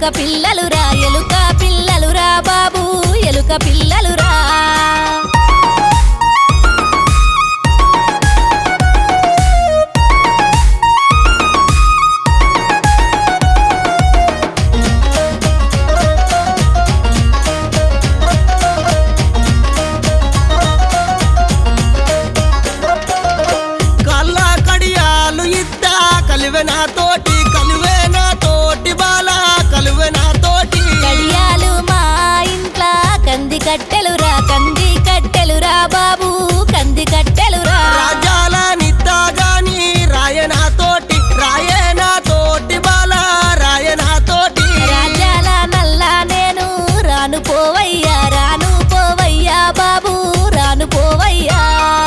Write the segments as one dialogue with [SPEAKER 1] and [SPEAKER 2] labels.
[SPEAKER 1] పిల్లలురా ఎలుక పిల్లలురా బాబు ఎలుక పిల్లలురా
[SPEAKER 2] కళ్ళ కడియాలు ఇద్దా కలివే నా తోటి కలివే నా తోటి బాల కలివే నా తోటి
[SPEAKER 1] కడియాలు మా ఇంట్ల కంది కట్టెలురా కంది కట్టెలురా బాబు కంది కట్టెలురా
[SPEAKER 2] రాజాల నిద్దా గాని రాయన తోటి రాయన తోటి బాల రాయన తోటి
[SPEAKER 1] రాజ్యాల నల్ల నేను రాను పోవయ్యా రాను పోవయ్యా బాబు రాను పోవయ్యా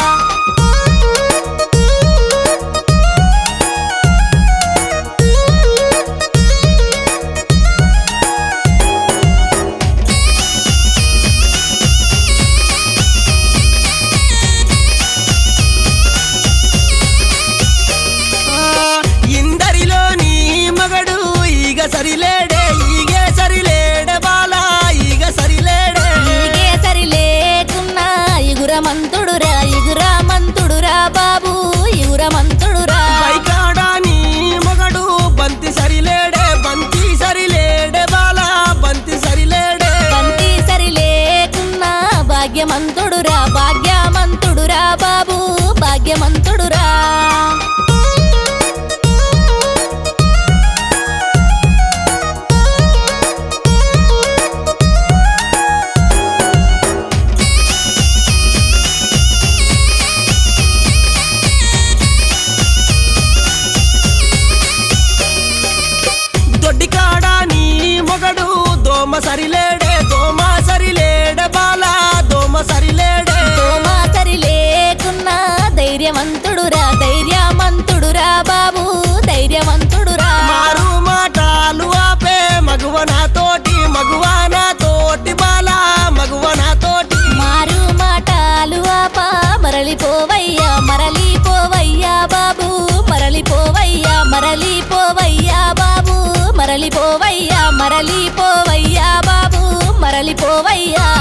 [SPEAKER 2] ఆ, ఇందరిలోని మగడు ఈగ సరిలేడే ఈగే సరిలేడే బాల ఈగ సరిలేడే
[SPEAKER 1] ఈగే సరి లేకున్నా ఇగురమంతుడురా ఇగురమంతుడురా బాబు ఇగురమంతుడురా
[SPEAKER 2] పైకాడా నీ మగడు బంతి సరిలేడే బంతి సరిలేడే బాల బంతి సరిలేడే
[SPEAKER 1] బంతి సరి లేకున్నా భాగ్యమంతుడురా భాగ్యమంతుడురా బాబు భాగ్యమంతుడురా
[SPEAKER 2] దొడ్డికాడా నీ మొగడు దోమ సరిలేడే దోమ సరిలేడే బాల దోమ సరిలేడే
[SPEAKER 1] తోమా సరి లేకున్నా ధైర్యవంతుడురా ధైర్యవంతుడురా బాబు ధైర్యవంతుడురా
[SPEAKER 2] మారు మాటలు ఆపే మగువ నా తోటి మగువ నా తోటి బాల మగువ నా తోటి
[SPEAKER 1] మారు మాటలు ఆప మరలిపోవయ్యా మరలిపోవయ్యా బాబు మరలిపోవయ్యా మరలిపోవయ్యా బాబు మరలిపోవయ్యా మరలిపోవయ్యా బాబు మరలిపోవయ్యా